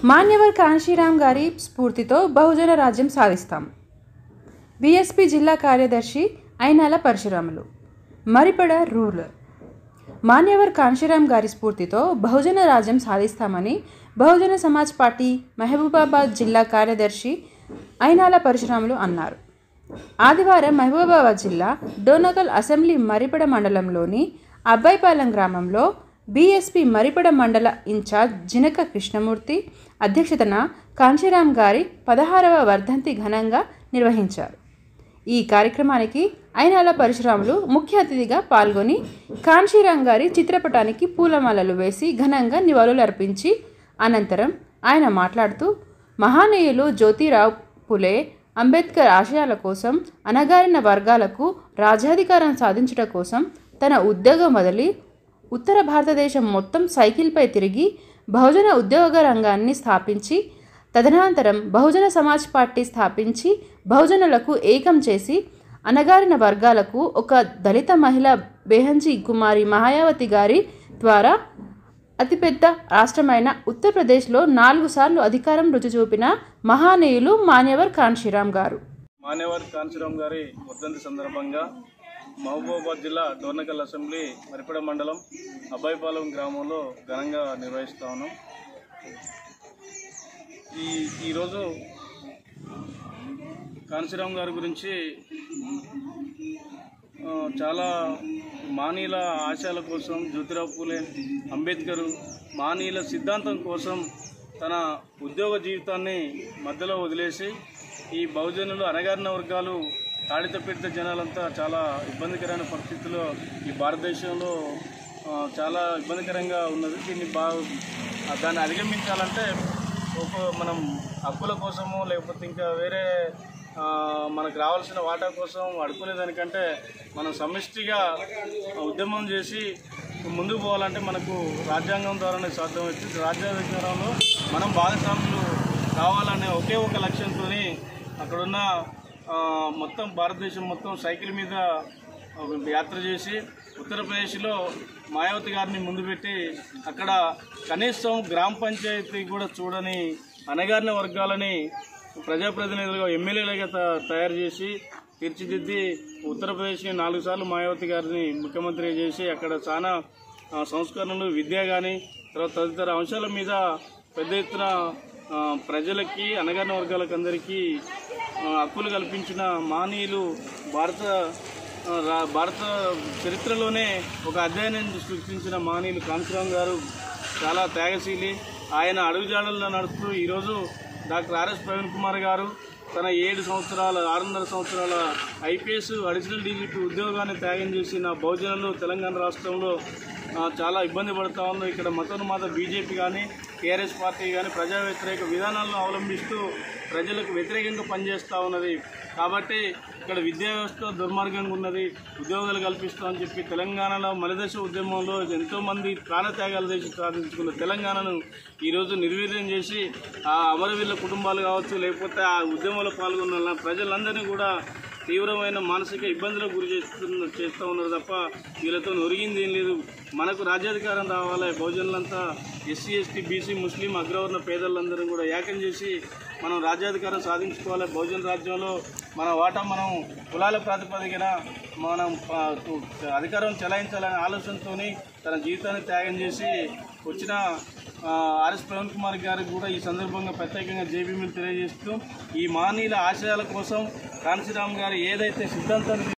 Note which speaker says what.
Speaker 1: మాన్యవర్ కాంశీరామ్ గారి స్ఫూర్తితో బహుజన రాజ్యం సాధిస్తాం బీఎస్పీ జిల్లా కార్యదర్శి అయినాల పరశురాములు మరిపడ రూరల్ మాన్యవర్ కాంశీరామ్ గారి స్ఫూర్తితో బహుజన రాజ్యం సాధిస్తామని బహుజన సమాజ్ పార్టీ మహబూబాబాద్ జిల్లా కార్యదర్శి అయినాల పరశురాములు అన్నారు ఆదివారం మహబూబాబాద్ జిల్లా డోనగల్ అసెంబ్లీ మరిపడ మండలంలోని అబ్బాయిపాలెం గ్రామంలో బీఎస్పీ మరిపడ మండల ఇన్ఛార్జ్ జినక కృష్ణమూర్తి అధ్యక్షతన కాంశీరామ్ గారి పదహారవ వర్ధంతి ఘనంగా నిర్వహించారు ఈ కార్యక్రమానికి అయినాల పరశురాములు ముఖ్య అతిథిగా పాల్గొని కాంశీరామ్ గారి చిత్రపటానికి పూలమాలలు వేసి ఘనంగా నివాళులర్పించి అనంతరం ఆయన మాట్లాడుతూ మహానీయులు జ్యోతిరావు పులే అంబేద్కర్ ఆశయాల కోసం అణగారిన వర్గాలకు రాజ్యాధికారం సాధించుట కోసం తన ఉద్యోగం వదిలి ఉత్తర భారతదేశం మొత్తం సైకిల్పై తిరిగి బహుజన ఉద్యోగ రంగాన్ని స్థాపించి తదనంతరం బహుజన సమాజ్ పార్టీ స్థాపించి బహుజనులకు ఏకం చేసి అణగారిన వర్గాలకు ఒక దళిత మహిళ బెహంజీ కుమారి మహాయావతి గారి ద్వారా అతిపెద్ద రాష్ట్రమైన ఉత్తరప్రదేశ్లో నాలుగు సార్లు అధికారం రుచి చూపిన మహానీయులు మాన్యవర్ కాన్షీరామ్ గారు
Speaker 2: మానేవర్ కాంచీరామ్ గారి వర్ధంతి సందర్భంగా మహబూబాబాద్ జిల్లా డోర్నకల్ అసెంబ్లీ మరిపడ మండలం అబ్బాయిపాలెం గ్రామంలో ఘనంగా నిర్వహిస్తా ఉన్నాం ఈ ఈరోజు కాంచీరామ్ గారి గురించి ఆ, చాలా మానీల ఆశయాల కోసం జ్యోతిరావు పూలే అంబేద్కర్ మానీల సిద్ధాంతం కోసం తన ఉద్యోగ జీవితాన్ని మధ్యలో వదిలేసి ఈ బహుజనులు అణగారిన వర్గాలు తాడిత పీడిత జనాలంతా చాలా ఇబ్బందికరమైన పరిస్థితుల్లో ఈ భారతదేశంలో ఆ, చాలా ఇబ్బందికరంగా ఉన్నది దీన్ని బాగా దాన్ని అధిగమించాలంటే ఒక మనం హక్కుల కోసము లేకపోతే ఇంకా వేరే ఆ, మనకు రావాల్సిన వాటా కోసం అడుకునే దానికంటే మనం సమిష్టిగా ఉద్యమం చేసి ముందుకు పోవాలంటే మనకు రాజ్యాంగం ద్వారానే సాధ్యమవుతుంది రాజ్యాంగంలో మనం భాగస్వాములు కావాలనే ఒకే ఒక లక్ష్యంతో అక్కడున్న ఆ, మొత్తం భారతదేశం మొత్తం సైకిల్ మీద యాత్ర చేసి ఉత్తరప్రదేశ్లో మాయావతి గారిని ముందు పెట్టి అక్కడ కనీసం గ్రామ పంచాయతీ కూడా చూడని అణగారిన వర్గాలని ప్రజాప్రతినిధులుగా ఎమ్మెల్యేలుగా త- తయారు చేసి తీర్చిదిద్ది ఉత్తరప్రదేశ్ని నాలుగు సార్లు మాయావతి గారిని ముఖ్యమంత్రి చేసి అక్కడ చాలా ఆ, సంస్కరణలు విద్య కానీ తర్వాత తదితర అంశాల మీద పెద్ద ఎత్తున ఆ, ప్రజలకి అణగారిన వర్గాలకు అందరికీ ఆ, హక్కులు కల్పించిన మానీయులు భారత ఆ, రా- భారత చరిత్రలోనే ఒక అధ్యయనం సృష్టించిన మానీయులు కాంశీరామ్ గారు చాలా త్యాగశీలి ఆయన అడుగుజాడల్లో నడుస్తూ ఈరోజు డాక్టర్ ఆర్ఎస్ ప్రవీణ్ కుమార్ గారు తన ఏడు సంవత్సరాల ఆరున్నర సంవత్సరాల ఐపీఎస్ అడిషనల్ డీజీపీ ఉద్యోగాన్ని త్యాగం చేసిన బహుజనులు తెలంగాణ రాష్ట్రంలో ఆ, చాలా ఇబ్బంది పడుతూ ఉన్నారు ఇక్కడ మతోన్మాద బీజేపీ కానీ టీఆర్ఎస్ పార్టీ కానీ ప్రజా వ్యతిరేక విధానాలను అవలంబిస్తూ ప్రజలకు వ్యతిరేకంగా పనిచేస్తూ ఉన్నది కాబట్టి ఇక్కడ విద్యా వ్యవస్థ దుర్మార్గంగా ఉన్నది ఉద్యోగాలు కల్పిస్తామని చెప్పి తెలంగాణలో మలిదశ ఉద్యమంలో ఎంతోమంది ప్రాణత్యాగాలు చేసి సాధించుకున్న తెలంగాణను ఈరోజు నిర్వీర్యం చేసి ఆ అమరవీరుల కుటుంబాలు కావచ్చు లేకపోతే ఆ ఉద్యమంలో పాల్గొన్న ప్రజలందరినీ కూడా తీవ్రమైన మానసిక ఇబ్బందులకు గురి చేస్తున్న చేస్తూ ఉన్నారు తప్ప వీళ్ళతో ఒరిగింది ఏం లేదు మనకు రాజ్యాధికారం రావాలి బహుజనులంతా ఎస్సీ ఎస్టీ బీసీ ముస్లిం అగ్రవర్ణ పేదలందరూ కూడా ఏకం చేసి మనం రాజ్యాధికారం సాధించుకోవాలి బహుజన రాజ్యంలో మన వాటా మనం కులాల ప్రాతిపదికన మనం ఆ, అధికారం చెలాయించాలనే ఆలోచనతో తన జీవితాన్ని త్యాగం చేసి వచ్చిన ఆ, ఆర్ఎస్ ప్రవీణ్ కుమార్ గారికి కూడా ఈ సందర్భంగా ప్రత్యేకంగా జేబీమీలు తెలియజేస్తూ ఈ మానీయుల ఆశయాల కోసం కాంశీరామ్ గారు ఏదైతే సిద్ధాంతాన్ని